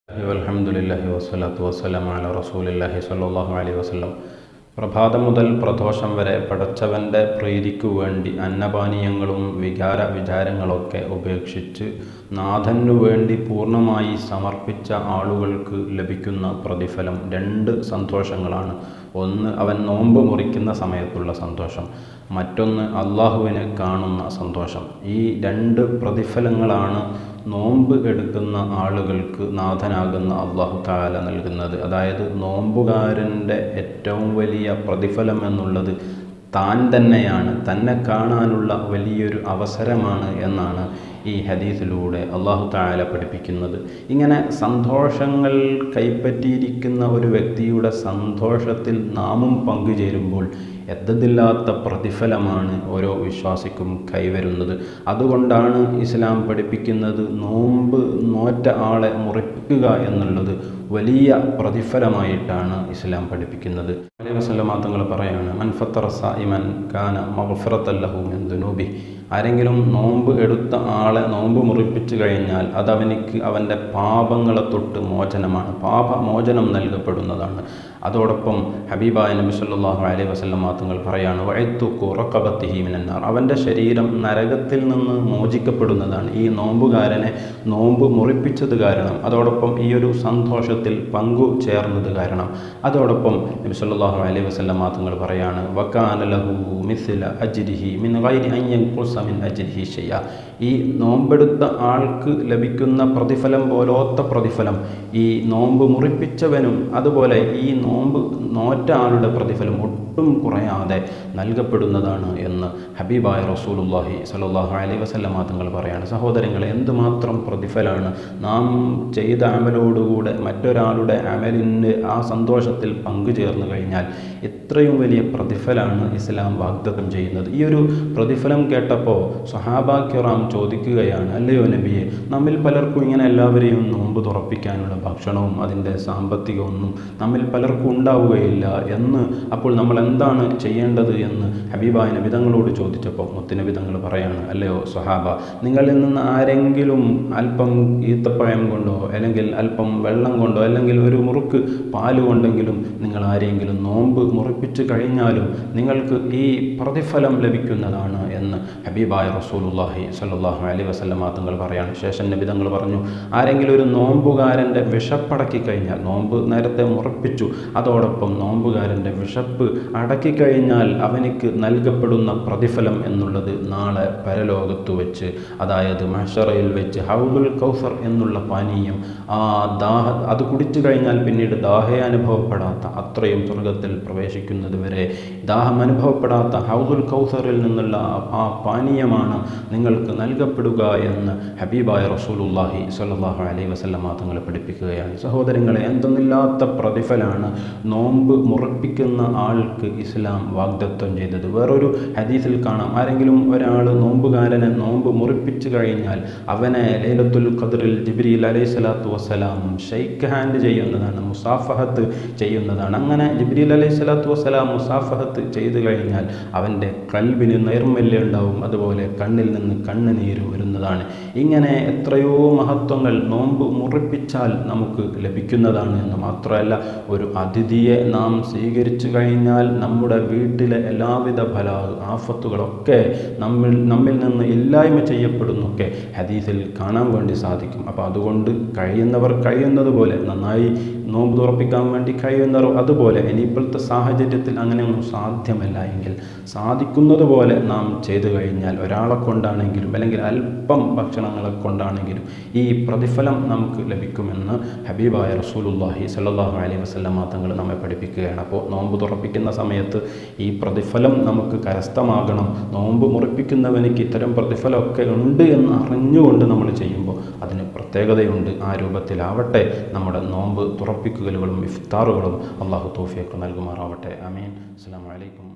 അലഹമുല്ലാഹി വസ്സലാത്തു വസ്സലാം അല റസൂലില്ലാഹി സ്വല്ലല്ലാഹു അലൈഹി വസല്ലം പ്രഭാതം മുതൽ പ്രദോഷം വരെ പടച്ചവൻ്റെ പ്രീതിക്കു വേണ്ടി അന്നപാനീയങ്ങളും വികാര വിചാരങ്ങളൊക്കെ ഉപേക്ഷിച്ച് നാഥനു വേണ്ടി പൂർണ്ണമായി സമർപ്പിച്ച ആളുകൾക്ക് ലഭിക്കുന്ന പ്രതിഫലം രണ്ട് സന്തോഷങ്ങളാണ് ഒന്ന് അവൻ നോമ്പ് മുറിക്കുന്ന സമയത്തുള്ള സന്തോഷം മറ്റൊന്ന് അള്ളാഹുവിനെ കാണുന്ന സന്തോഷം ഈ രണ്ട് പ്രതിഫലങ്ങളാണ് നോമ്പ് എടുക്കുന്ന ആളുകൾക്ക് നാഥനാകുന്ന അള്ളാഹു താല നൽകുന്നത് അതായത് നോമ്പുകാരൻ്റെ ഏറ്റവും വലിയ പ്രതിഫലം എന്നുള്ളത് താൻ തന്നെയാണ് തന്നെ കാണാനുള്ള വലിയൊരു അവസരമാണ് എന്നാണ് ഈ ഹദീസിലൂടെ അള്ളാഹു താല പഠിപ്പിക്കുന്നത് ഇങ്ങനെ സന്തോഷങ്ങൾ കൈപ്പറ്റിയിരിക്കുന്ന ഒരു വ്യക്തിയുടെ സന്തോഷത്തിൽ നാമും പങ്കുചേരുമ്പോൾ എത്തതില്ലാത്ത പ്രതിഫലമാണ് ഓരോ വിശ്വാസിക്കും കൈവരുന്നത് അതുകൊണ്ടാണ് ഇസ്ലാം പഠിപ്പിക്കുന്നത് നോമ്പ് നോറ്റ ആളെ മുറിപ്പിക്കുക എന്നുള്ളത് വലിയ പ്രതിഫലമായിട്ടാണ് ഇസ്ലാം പഠിപ്പിക്കുന്നത് അലൈഹി വസല്ലമ തങ്ങൾ പറയാണ് മൻഫത്തറ സായിമൻ കാന മഗ്ഫിറത്തല്ലഹു മിൻ ദുനൂബി ആരെങ്കിലും നോമ്പ് എടുത്ത ആളെ നോമ്പ് മുറിപ്പിച്ചു കഴിഞ്ഞാൽ അതവനിക്ക് അവൻ്റെ പാപങ്ങളെ തൊട്ട് മോചനമാണ് പാപമോചനം നൽകപ്പെടുന്നതാണ് അതോടൊപ്പം ഹബീബായ നബി സല്ലല്ലാഹു അലൈഹി വസല്ലം തങ്ങൾ പറയാണ് വഴത്തു കുറക്കബത്തിഹി മിനന്നാർ അവൻ്റെ ശരീരം നരകത്തിൽ നിന്ന് മോചിക്കപ്പെടുന്നതാണ് ഈ നോമ്പുകാരനെ നോമ്പ് മുറിപ്പിച്ചത് കാരണം അതോടൊപ്പം ഈ ഒരു സന്തോഷത്തിൽ പങ്കു ചേർന്നത് കാരണം അതോടൊപ്പം നബി സല്ലല്ലാഹു അലൈഹി വസല്ലം തങ്ങൾ പറയാണ് വക്കാന ലഹു മിസ്ല അജ്രിഹി മിൻ ഗൈരി അൻ യൻഖുസ മിൻ അജ്രിഹി ഷൈഅ ഈ നോമ്പെടുത്ത ആൾക്ക് ലഭിക്കുന്ന പ്രതിഫലം പോലോത്ത പ്രതിഫലം ഈ നോമ്പ് മുറിപ്പിച്ചവനും അതുപോലെ ഈ നോമ്പ് നോറ്റ ആളുടെ പ്രതിഫലം ഒട്ടും കുറയാതെ നൽകപ്പെടുന്നതാണ് എന്ന് ഹബീബായ റസൂലുല്ലാഹി സലാഹു അലൈ വസല്ലമ തങ്ങൾ പറയാണ് സഹോദരങ്ങളെ എന്തുമാത്രം പ്രതിഫലമാണ് നാം ചെയ്ത അമലോടുകൂടെ മറ്റൊരാളുടെ അമലിന് ആ സന്തോഷത്തിൽ പങ്കുചേർന്ന് കഴിഞ്ഞാൽ ഇത്രയും വലിയ പ്രതിഫലമാണ് ഇസ്ലാം വാഗ്ദത്തം ചെയ്യുന്നത് ഈ ഒരു പ്രതിഫലം കേട്ടപ്പോൾ സഹാബാക്കിറാം ചോദിക്കുകയാണ് അല്ലയോ നബിയെ നമ്മിൽ പലർക്കും ഇങ്ങനെ എല്ലാവരെയും നോമ്പ് തുറപ്പിക്കാനുള്ള ഭക്ഷണവും അതിൻ്റെ സാമ്പത്തികമൊന്നും നമ്മിൽ പലർക്കും ഉണ്ടാവുകയില്ല എന്ന് അപ്പോൾ നമ്മൾ എന്താണ് ചെയ്യേണ്ടത് എന്ന് ഹബീബായ നബിതങ്ങളോട് ചോദിച്ചപ്പോൾ മുത്തുനബിതങ്ങൾ പറയാണ് അല്ലയോ സഹാബ നിങ്ങളിൽ നിന്ന് ആരെങ്കിലും അല്പം ഈത്തപ്പഴം കൊണ്ടോ അല്ലെങ്കിൽ അല്പം വെള്ളം കൊണ്ടോ അല്ലെങ്കിൽ ഒരു മുറുക്ക് പാല് കൊണ്ടെങ്കിലും നിങ്ങൾ ആരെങ്കിലും നോമ്പ് മുറിപ്പിച്ച് കഴിഞ്ഞാലും നിങ്ങൾക്ക് ഈ പ്രതിഫലം ലഭിക്കുന്നതാണ് എന്ന് ഹബീബായ റസൂലുല്ലാഹി സല്ലാഹു അലൈ വസല്ലമ തങ്ങൾ പറയാണ് ശേഷം നബിതങ്ങൾ പറഞ്ഞു ആരെങ്കിലും ഒരു നോമ്പുകാരൻ്റെ വിശപ്പടക്കി കഴിഞ്ഞാൽ നോമ്പ് നേരത്തെ മുറപ്പിച്ചു അതോടൊപ്പം നോമ്പുകാരൻ്റെ വിശപ്പ് അടക്കിക്കഴിഞ്ഞാൽ അവനിക്ക് നൽകപ്പെടുന്ന പ്രതിഫലം എന്നുള്ളത് നാളെ പരലോകത്ത് വെച്ച് അതായത് മഷറയിൽ വെച്ച് ഹൗദുൽ കൗസർ എന്നുള്ള പാനീയം ആ ദാഹ അത് കുടിച്ചു കഴിഞ്ഞാൽ പിന്നീട് ദാഹേ അനുഭവപ്പെടാത്ത അത്രയും സ്വർഗത്തിൽ പ്രവേശിക്കുന്നത് വരെ ദാഹം അനുഭവപ്പെടാത്ത ഹൗദുൽ കൗസറിൽ നിന്നുള്ള ആ പാനീയമാണ് നിങ്ങൾക്ക് നൽകപ്പെടുക എന്ന് ഹബീബായ റസൂലുല്ലാഹി സല്ലാഹു അലൈഹി വസല്ലമ തങ്ങൾ പഠിപ്പിക്കുകയാണ് സഹോദരങ്ങളെ എന്തെന്നില്ലാത്ത പ്രതിഫലമാണ് നോമ്പ് മുറപ്പിക്കുന്ന ആൾക്ക് ഇസ്ലാം വാഗ്ദത്വം ചെയ്തത് വേറൊരു ഹദീസിൽ കാണാം ആരെങ്കിലും ഒരാൾ നോമ്പുകാരനെ നോമ്പ് മുറിപ്പിച്ചു കഴിഞ്ഞാൽ അവനെ ലൈലത്തുൽ ഖദറിൽ ജിബ്രീൽ അലൈഹി സ്വലാത്തു വസ്സലാം ഷെയ്ക്ക് ഹാൻഡ് ചെയ്യുന്നതാണ് മുസാഫഹത്ത് ചെയ്യുന്നതാണ് അങ്ങനെ ജിബ്രീൽ അലൈഹി സ്വലാത്തു വസ്സലാം മുസാഫഹത്ത് ചെയ്തു കഴിഞ്ഞാൽ അവൻ്റെ കൽബിന് നൈർമല്യം ഉണ്ടാവും അതുപോലെ കണ്ണിൽ നിന്ന് കണ്ണുനീര് വരുന്നതാണ് ഇങ്ങനെ എത്രയോ മഹത്വങ്ങൾ നോമ്പ് മുറിപ്പിച്ചാൽ നമുക്ക് ലഭിക്കുന്നതാണ് എന്ന് മാത്രമല്ല ഒരു അതിഥിയെ നാം സ്വീകരിച്ചു കഴിഞ്ഞാൽ നമ്മുടെ വീട്ടിലെ എല്ലാവിധ ഫല ആഫത്തുകളൊക്കെ നമ്മിൽ നമ്മിൽ നിന്ന് ഇല്ലായ്മ ചെയ്യപ്പെടുന്നൊക്കെ ഹദീസിൽ കാണാൻ വേണ്ടി സാധിക്കും അപ്പോൾ അതുകൊണ്ട് കഴിയുന്നവർ കഴിയുന്നത് പോലെ നന്നായി നോമ്പ് തുറപ്പിക്കാൻ വേണ്ടി കഴിയുന്നവർ അതുപോലെ ഇനിയിപ്പോഴത്തെ സാഹചര്യത്തിൽ അങ്ങനെയൊന്നും സാധ്യമല്ല എങ്കിൽ സാധിക്കുന്നത് പോലെ നാം ചെയ്തു കഴിഞ്ഞാൽ ഒരാളെ കൊണ്ടാണെങ്കിലും അല്ലെങ്കിൽ അല്പം ഭക്ഷണങ്ങളെ കൊണ്ടാണെങ്കിലും ഈ പ്രതിഫലം നമുക്ക് ലഭിക്കുമെന്ന് ഹബീബായ റസൂലുല്ലാഹി സല്ലാഹു അലൈഹി വസ്ലമ തങ്ങൾ നമ്മെ പഠിപ്പിക്കുകയാണ് അപ്പോൾ നോമ്പ് തുറപ്പിക്കുന്ന സമയത്ത് ഈ പ്രതിഫലം നമുക്ക് കരസ്ഥമാകണം നോമ്പ് മുറിപ്പിക്കുന്നവനിക്ക് ഇത്തരം പ്രതിഫലമൊക്കെ ഉണ്ട് എന്ന് അറിഞ്ഞുകൊണ്ട് നമ്മൾ ചെയ്യുമ്പോൾ അതിന് പ്രത്യേകതയുണ്ട് ആ രൂപത്തിലാവട്ടെ നമ്മുടെ നോമ്പ് തുറപ്പിക്കലുകളും ഇഫ്താറുകളും അള്ളാഹു തോഫിയൊക്കെ നൽകുമാറാവട്ടെ അമീൻ അസ്സാം വലൈക്കും